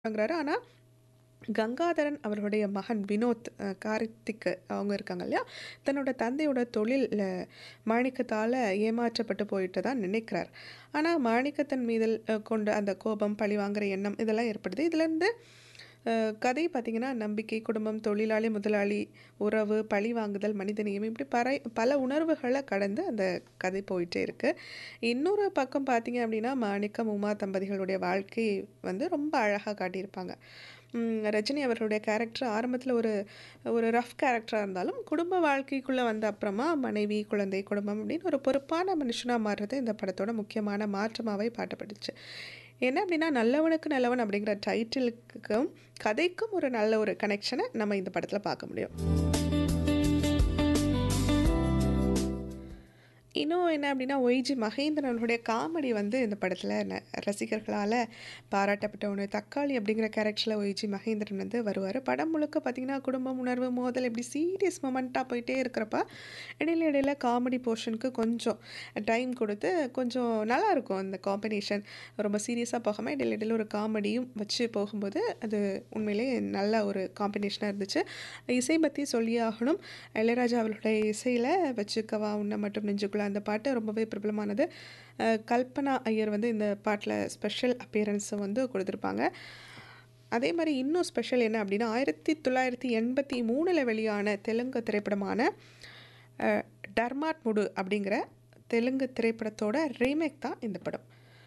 ங்கிறாரு. ஆனா, கங்காதரன் அவர்களுடைய மகன் வினோத் அ கார்த்திக் அவங்க இருக்காங்க இல்லையா? தன்னோட தந்தையோட தொழில்ல மாணிக்கத்தால ஏமாற்றப்பட்டு போயிட்டதா நினைக்கிறார். ஆனா, மாணிக்கத்தின் மீதல் அ கொண்ட அந்த கோபம், பழிவாங்குற எண்ணம் இதெல்லாம் ஏற்படுது. இதுலேருந்து அ கதை பார்த்தீங்கன்னா, நம்பிக்கை, குடும்பம், தொழிலாளி, முதலாளி, உறவு, பழிவாங்குதல், மனிதநேயம் இப்படி பறை பல உணர்வுகள கடந்து அந்த கதை போயிட்டே இருக்கு. இன்னொரு பக்கம் பார்த்தீங்க அப்படின்னா, மாணிக்கம், உமா தம்பதிகளுடைய வாழ்க்கை வந்து ரொம்ப அழகா காட்டியிருப்பாங்க. ம் ரஜினி அவர்களுடைய கேரக்டர் ஆரம்பத்தில ஒரு ஒரு ரஃப் கேரக்டரா இருந்தாலும், குடும்ப வாழ்க்கைக்குள்ள வந்த அப்புறமா மனைவி, குழந்தை, குடும்பம் அப்படின்னு ஒரு பொறுப்பான மனுஷனா மாறுறது இந்த படத்தோட முக்கியமான மாற்றமாவே பார்க்கப்பட்டுச்சு. என்ன அப்படின்னா, நல்லவனுக்கு நல்லவன் அப்படிங்கிற டைட்டிலுக்கும், கதைக்கும் ஒரு நல்ல ஒரு கனெக்ஷன நம்ம இந்த படத்தில பார்க்க முடியும். இன்னும் என்ன அப்படின்னா, ஒய்ஜி மகேந்திரன் அவர்களுடைய காமெடி வந்து இந்த படத்தில ந ரசிகர்களால பாராட்டப்பட்ட ஒண்ணு. தக்காளி அப்படிங்கிற கேரக்டர்ல ஒய்ஜி மகேந்திரன் வந்து வருவாரு. படம் முழுக்க பார்த்தீங்கன்னா, குடும்பம், உணர்வு, மோதல் இப்படி சீரியஸ் மொமெண்ட்டா போயிட்டே இருக்கிறப்ப, இடையில இடையில காமெடி போர்ஷனுக்கு கொஞ்சம் டைம் கொடுத்து, கொஞ்சம் நல்லாயிருக்கும் அந்த காம்பினேஷன். ரொம்ப சீரியஸா போகாம இடையில இடையில ஒரு காமெடியும் வச்சு போகும்போது, அது உண்மையிலேயே நல்ல ஒரு காம்பினேஷனா இருந்துச்சு. இசை பத்தி சொல்லியே ஆகணும். இளையராஜா அவர்களுடைய இசையில "வச்சுக்கவா உன்ன மட்டும் நெஞ்சுக்குள்ள" அந்த பாட்டு ரொம்பவே பிரபலமானது. அ கல்பனா ஐயர் வந்து இந்த பாட்டுல ஸ்பெஷல் அப்பியரன்ஸ் வந்து குடுத்துருப்பாங்க. அதே மாரி இன்னும் ஸ்பெஷல் என்ன அப்படின்னா, 1983ல வெளியான தெலுங்கு திரைப்படமான அ டர்மாட்முடு அப்படிங்கிற தெலுங்கு திரைப்படத்தோட ரீமேக் தான் இந்த படம்.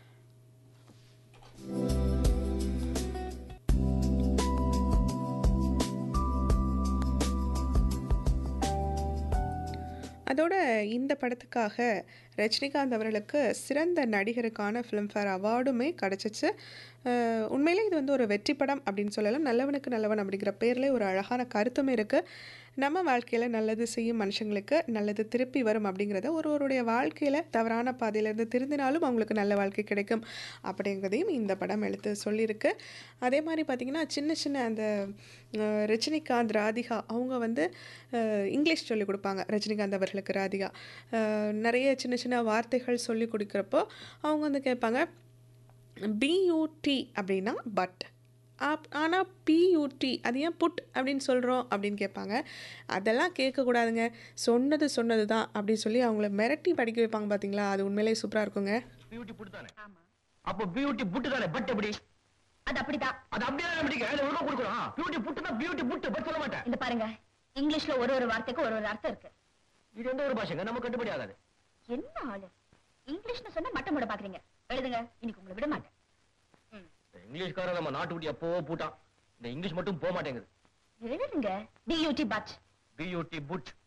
அதோட இந்த படத்துக்காக ரஜினிகாந்த் அவர்களுக்கு சிறந்த நடிகருக்கான ஃபிலிம்ஃபேர் அவார்டுமே கிடைச்சிச்சு. அ உண்மையிலே இது வந்து ஒரு வெற்றி படம் அப்படின்னு சொல்லலாம். நல்லவனுக்கு நல்லவன் அப்படிங்கிற பேர்லயே ஒரு அழகான கருத்தும் இருக்கு. நம்ம வாழ்க்கையில நல்லது செய்யும் மனுஷங்களுக்கு நல்லது திருப்பி வரும் அப்படிங்கிறத ஒருவருடைய வாழ்க்கையில தவறான பாதையிலேருந்து திருந்தினாலும் அவங்களுக்கு நல்ல வாழ்க்கை கிடைக்கும் அப்படிங்கிறதையும் இந்த படம் எடுத்து சொல்லியிருக்கு. அதே மாரி பார்த்தீங்கன்னா, சின்ன சின்ன அந்த அ ரஜினிகாந்த், ராதிகா அவங்க வந்து அ இங்கிலீஷ் சொல்லிக் குடுப்பாங்க. ரஜினிகாந்த் அவர்களுக்கு ராதிகா. அ நெறைய சின்ன சின்ன வார்த்தைகள் சொல்லிக் குடுக்கிறப்போ, அவங்க வந்து கேட்பாங்க, "பியூடி அப்படின்னா பட். அப் ஆனா பியூடி அது ஏன் புட் அப்படின்னு சொல்றோம்?" அப்படின்னு கேட்பாங்க. அதெல்லாம் கேட்கக்கூடாதுங்க. சொன்னது சொன்னது தான் அப்படின்னு சொல்லி அவங்கள மிரட்டி படிக்க வைப்பாங்க பார்த்தீங்களா? அது உண்மையிலேயே சூப்பரா இருக்குங்க. பியூட்டி புட் தானே ஆமா அப்போ பியூட்டி புட் தானே பட் எப்படி அது அப்படிதான் அது அப்படியே தானே படிக்க அதுல ஒழுங்கா கொடுக்குறோம் பியூட்டி புட் தான் பியூட்டி புட் பட் சொல்ல மாட்டேன் இந்த பாருங்க இங்கிலீஷ்ல ஒரு ஒரு வார்த்தைக்கு ஒரு ஒரு அர்த்தம் இருக்கு இது எந்த ஒரு பாஷைங்க நம்ம கட்டுப்படி ஆகாது என்ன ஆளு இங்கிலீஷ்னு சொன்னா மட்டம் போட பாக்குறீங்க எழுதுங்க இன்னைக்கு உங்களை விட மாட்டேன் ம். இந்த இங்கிலீஷ்காரன் நம்ம நாட்டு விட்டு எப்போ பூட்டான் இந்த இங்கிலீஷ் மட்டும் போக மாட்டேங்குது எழுதுங்க டியூடி பட் பியூட்டி புட்